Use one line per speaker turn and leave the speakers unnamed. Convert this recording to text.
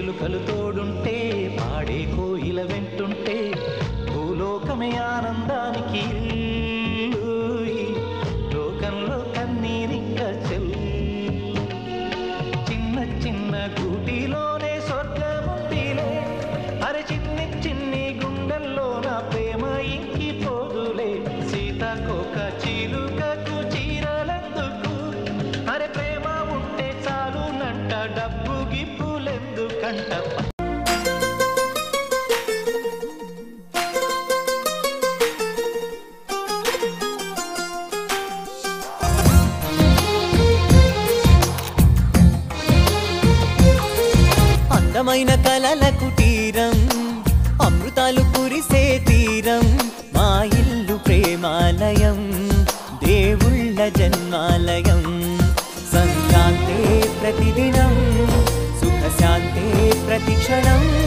చిలుకలు తోడుంటే పాడే కోయిల వెంటుంటే భూలోకమే ఆనందానికి ఇల్లు. ఈ లోకంలో కన్నీరింక చెల్లు చిన్న చిన్న గూటిలోనే స్వర్గముందిలే అరే చిన్ని చిన్ని గుండెల్లో నా ప్రేమ ఇంకి పోదులే సీతకోక చిలుకకు చీరలందుకు అరే ప్రేమ ఉంటే చాలునంట డబ్బు గిప్పులెందుకంట
అందమైన కలల కుటీరం అమృతాలు కురిసే తీరం మా ఇల్లు ప్రేమాలయం దేవుళ్ళ జన్మాలయం సంక్రాంతే ప్రతిదినం సుఖశాంతే ప్రతిక్షణం